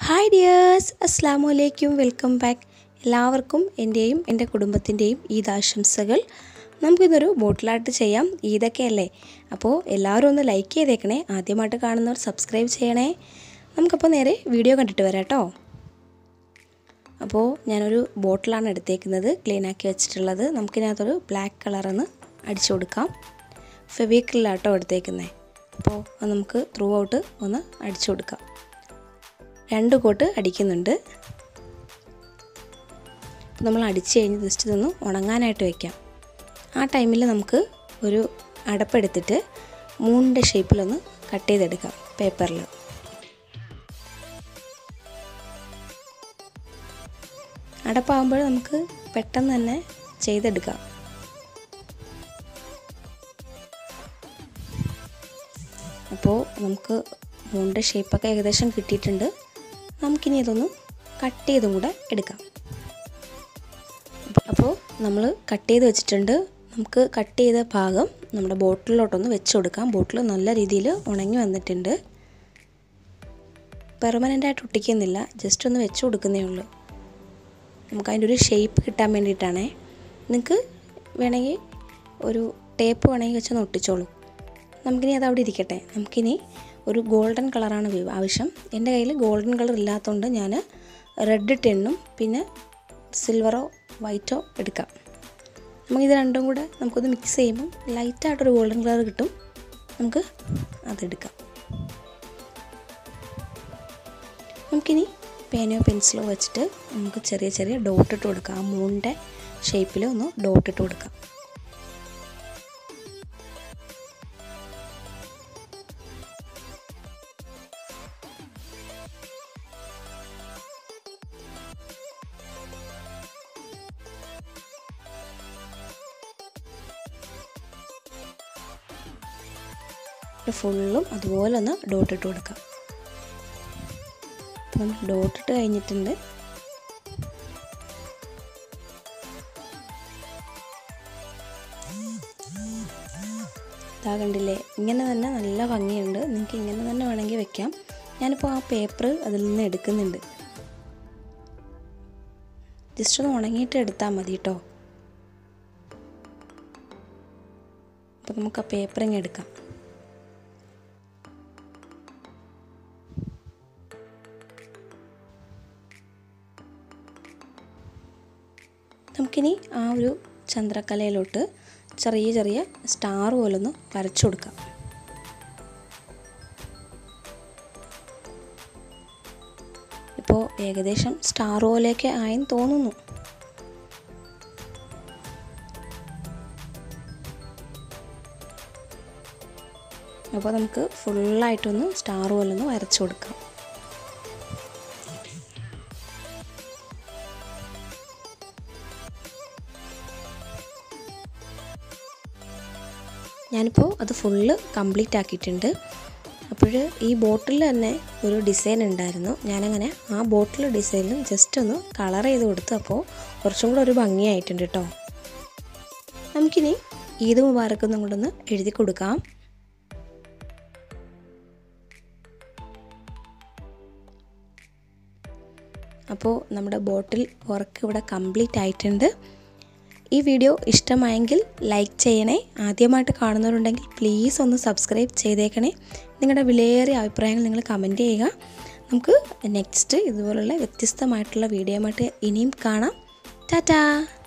hi dears അസ്സാം വലൈക്കും welcome back എല്ലാവർക്കും എൻ്റെയും എൻ്റെ കുടുംബത്തിൻ്റെയും ഈദ് ആശംസകൾ നമുക്കിതൊരു ബോട്ടിലായിട്ട് ചെയ്യാം ഈദൊക്കെ അല്ലേ അപ്പോൾ എല്ലാവരും ഒന്ന് ലൈക്ക് ചെയ്തേക്കണേ ആദ്യമായിട്ട് കാണുന്നവർ സബ്സ്ക്രൈബ് ചെയ്യണേ നമുക്കപ്പോൾ നേരെ വീഡിയോ കണ്ടിട്ട് വരാം കേട്ടോ അപ്പോൾ ഞാനൊരു ബോട്ടിലാണ് എടുത്തേക്കുന്നത് ക്ലീൻ ആക്കി വെച്ചിട്ടുള്ളത് നമുക്കിതിനകത്തൊരു ബ്ലാക്ക് കളറൊന്ന് അടിച്ചു കൊടുക്കാം ഫെവിക്രിലാട്ടോ എടുത്തേക്കുന്നത് അപ്പോൾ അത് നമുക്ക് ത്രൂ ഔട്ട് ഒന്ന് അടിച്ചു കൊടുക്കാം രണ്ട് കോട്ട് അടിക്കുന്നുണ്ട് നമ്മൾ അടിച്ച് കഴിഞ്ഞ് ജസ്റ്റ് ഇതൊന്ന് ഉണങ്ങാനായിട്ട് വയ്ക്കാം ആ ടൈമിൽ നമുക്ക് ഒരു അടപ്പെടുത്തിട്ട് മൂണിൻ്റെ ഷേപ്പിലൊന്ന് കട്ട് ചെയ്തെടുക്കാം പേപ്പറിൽ അടപ്പാകുമ്പോൾ നമുക്ക് പെട്ടെന്ന് തന്നെ ചെയ്തെടുക്കാം അപ്പോൾ നമുക്ക് മൂണിൻ്റെ ഷേപ്പൊക്കെ ഏകദേശം കിട്ടിയിട്ടുണ്ട് നമുക്കിനി ഇതൊന്ന് കട്ട് ചെയ്തും കൂടെ എടുക്കാം അപ്പോൾ നമ്മൾ കട്ട് ചെയ്ത് വെച്ചിട്ടുണ്ട് നമുക്ക് കട്ട് ചെയ്ത ഭാഗം നമ്മുടെ ബോട്ടിലോട്ടൊന്ന് വെച്ച് കൊടുക്കാം ബോട്ടിൽ നല്ല രീതിയിൽ ഉണങ്ങി വന്നിട്ടുണ്ട് പെർമനൻ്റായിട്ട് ഒട്ടിക്കുന്നില്ല ജസ്റ്റ് ഒന്ന് വെച്ച് കൊടുക്കുന്നേ ഉള്ളൂ നമുക്ക് അതിൻ്റെ ഒരു ഷേപ്പ് കിട്ടാൻ വേണ്ടിയിട്ടാണേ നിങ്ങൾക്ക് വേണമെങ്കിൽ ഒരു ടേപ്പ് വേണമെങ്കിൽ വെച്ചൊന്ന് ഒട്ടിച്ചോളൂ നമുക്കിനി അത് അവിടെ ഇരിക്കട്ടെ നമുക്കിനി ഒരു ഗോൾഡൻ കളറാണ് ആവശ്യം എൻ്റെ കയ്യിൽ ഗോൾഡൻ കളർ ഇല്ലാത്തതുകൊണ്ട് ഞാൻ റെഡ് ടെണ്ണും പിന്നെ സിൽവറോ വൈറ്റോ എടുക്കാം നമുക്കിത് രണ്ടും കൂടെ നമുക്കൊന്ന് മിക്സ് ചെയ്യുമ്പോൾ ലൈറ്റായിട്ടൊരു ഗോൾഡൻ കളർ കിട്ടും നമുക്ക് അതെടുക്കാം നമുക്കിനി പേനയോ പെൻസിലോ വെച്ചിട്ട് നമുക്ക് ചെറിയ ചെറിയ ഡോട്ട് ഇട്ട് കൊടുക്കാം ആ മൂണിൻ്റെ ഷേപ്പിൽ ഒന്ന് ഡോട്ട് ഇട്ട് കൊടുക്കാം ഫുള്ളും അതുപോലെ ഒന്ന് ഡോട്ട് ഇട്ട് കൊടുക്കാം അപ്പം നമ്മൾ ഡോട്ട് ഇട്ട് കഴിഞ്ഞിട്ടുണ്ട് ഇതാ കണ്ടില്ലേ ഇങ്ങനെ തന്നെ നല്ല ഭംഗിയുണ്ട് നിങ്ങൾക്ക് ഇങ്ങനെ തന്നെ വേണമെങ്കിൽ വെക്കാം ഞാനിപ്പോൾ ആ പേപ്പർ അതിൽ നിന്ന് എടുക്കുന്നുണ്ട് ജസ്റ്റ് ഒന്ന് ഉണങ്ങിയിട്ട് എടുത്താൽ മതി കേട്ടോ അപ്പോൾ നമുക്ക് ആ പേപ്പർ ഇങ്ങനെ എടുക്കാം നമുക്കിനി ആ ഒരു ചന്ദ്രക്കലയിലോട്ട് ചെറിയ ചെറിയ സ്റ്റാർ പോലൊന്ന് വരച്ചു കൊടുക്കാം ഇപ്പോൾ ഏകദേശം സ്റ്റാർ പോലെയൊക്കെ ആയെന്ന് തോന്നുന്നു അപ്പോൾ നമുക്ക് ഫുള്ളായിട്ടൊന്ന് സ്റ്റാർ പോലൊന്ന് വരച്ചു കൊടുക്കാം ഞാനിപ്പോൾ അത് ഫുള്ള് കംപ്ലീറ്റ് ആക്കിയിട്ടുണ്ട് അപ്പോൾ ഈ ബോട്ടിൽ തന്നെ ഒരു ഡിസൈൻ ഉണ്ടായിരുന്നു ഞാനങ്ങനെ ആ ബോട്ടിൽ ഡിസൈനിൽ ജസ്റ്റ് ഒന്ന് കളർ ചെയ്ത് കൊടുത്തു അപ്പോൾ കുറച്ചും കൂടെ ഒരു ഭംഗിയായിട്ടുണ്ട് കേട്ടോ നമുക്കിനി ഈദ് മുബാറക്ക് ഒന്നും കൂടെ ഒന്ന് എഴുതി കൊടുക്കാം അപ്പോൾ നമ്മുടെ ബോട്ടിൽ വർക്ക് ഇവിടെ കംപ്ലീറ്റ് ആയിട്ടുണ്ട് ഈ വീഡിയോ ഇഷ്ടമായെങ്കിൽ ലൈക്ക് ചെയ്യണേ ആദ്യമായിട്ട് കാണുന്നവരുണ്ടെങ്കിൽ പ്ലീസ് ഒന്ന് സബ്സ്ക്രൈബ് ചെയ്തേക്കണേ നിങ്ങളുടെ വിലയേറിയ അഭിപ്രായങ്ങൾ നിങ്ങൾ കമൻറ്റ് ചെയ്യുക നമുക്ക് നെക്സ്റ്റ് ഇതുപോലുള്ള വ്യത്യസ്തമായിട്ടുള്ള വീഡിയോ ആയിട്ട് ഇനിയും കാണാം ടാറ്റാ